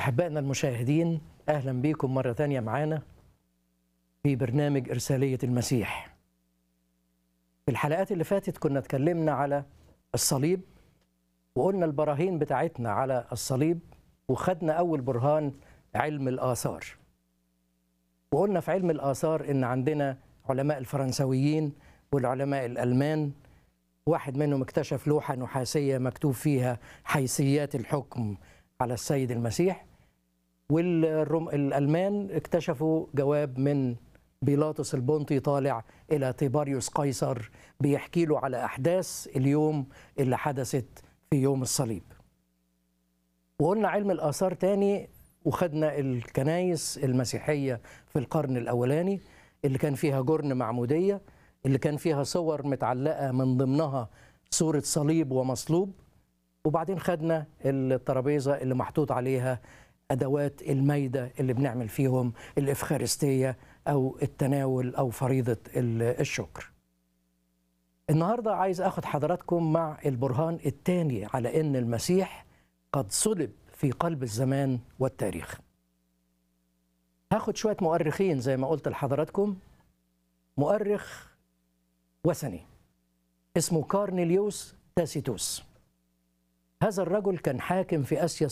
أحبائنا المشاهدين أهلا بكم مرة ثانية معانا في برنامج إرسالية المسيح في الحلقات اللي فاتت كنا اتكلمنا على الصليب وقلنا البراهين بتاعتنا على الصليب وخدنا أول برهان علم الآثار وقلنا في علم الآثار إن عندنا علماء الفرنسويين والعلماء الألمان واحد منهم اكتشف لوحة نحاسية مكتوب فيها حيثيات الحكم على السيد المسيح والألمان اكتشفوا جواب من بيلاطس البنطي طالع إلى تيباريوس قيصر بيحكي له على أحداث اليوم اللي حدثت في يوم الصليب وقلنا علم الآثار تاني وخدنا الكنايس المسيحية في القرن الأولاني اللي كان فيها جرن معمودية اللي كان فيها صور متعلقة من ضمنها صورة صليب ومصلوب وبعدين خدنا الترابيزة اللي محطوط عليها أدوات الميدة اللي بنعمل فيهم الإفخارستية أو التناول أو فريضة الشكر النهاردة عايز أخد حضراتكم مع البرهان الثاني على أن المسيح قد صلب في قلب الزمان والتاريخ هاخد شوية مؤرخين زي ما قلت لحضراتكم مؤرخ وثني اسمه كارنيليوس تاسيتوس هذا الرجل كان حاكم في اسيا